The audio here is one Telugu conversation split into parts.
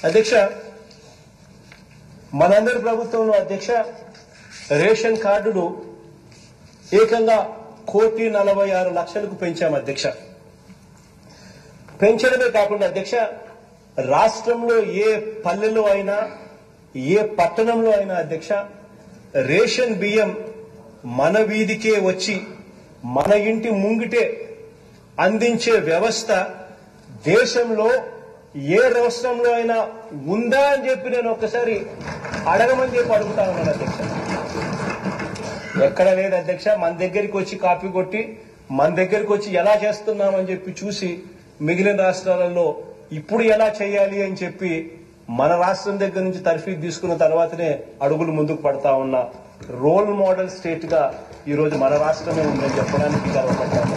అధ్యక్ష మనందరి ప్రభుత్వంలో అధ్యక్ష రేషన్ కార్డులు ఏకంగా కోటి నలభై ఆరు లక్షలకు పెంచాం అధ్యక్ష పెంచడమే కాకుండా అధ్యక్ష రాష్ట్రంలో ఏ పల్లెలో అయినా ఏ పట్టణంలో అయినా అధ్యక్ష రేషన్ బియ్యం మన వీధికే వచ్చి మన ఇంటి ముంగిటే అందించే వ్యవస్థ దేశంలో ఏ రాష్ట్రంలో అయినా ఉందా అని చెప్పి నేను ఒక్కసారి అడగమని చెప్పి అడుగుతా ఉన్నాను అధ్యక్ష ఎక్కడ లేదు అధ్యక్ష మన దగ్గరికి వచ్చి కాపీ కొట్టి మన దగ్గరికి వచ్చి ఎలా చేస్తున్నామని చెప్పి చూసి మిగిలిన రాష్ట్రాలలో ఇప్పుడు ఎలా చేయాలి అని చెప్పి మన రాష్ట్రం దగ్గర నుంచి తర్ఫీ తీసుకున్న తర్వాతనే అడుగులు ముందుకు పడతా ఉన్న రోల్ మోడల్ స్టేట్ గా ఈ రోజు మన రాష్ట్రమే ఉందని చెప్పడానికి గర్వపడతాను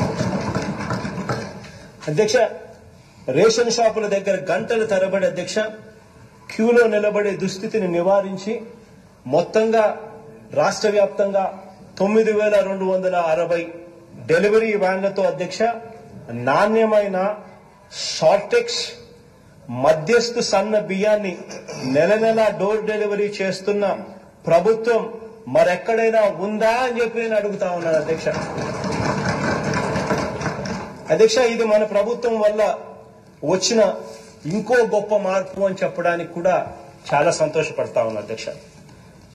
అధ్యక్ష రేషన్ షాపుల దగ్గర గంటల తరబడి అధ్యక్ష క్యూలో నిలబడే దుస్థితిని నివారించి మొత్తంగా రాష్ట్ర వ్యాప్తంగా తొమ్మిది వేల రెండు వందల అరవై డెలివరీ వ్యాన్లతో అధ్యక్ష నాణ్యమైన షార్టెక్స్ మధ్యస్థు సన్న బియ్యాన్ని నెల నెల డోర్ డెలివరీ చేస్తున్న ప్రభుత్వం మరెక్కడైనా ఉందా అని చెప్పి నేను అడుగుతా ఉన్నాను అధ్యక్ష అధ్యక్ష ఇది మన ప్రభుత్వం వల్ల వచ్చిన ఇంకో గొప్ప మార్పు అని చెప్పడానికి కూడా చాలా సంతోషపడతా ఉన్నాను అధ్యక్ష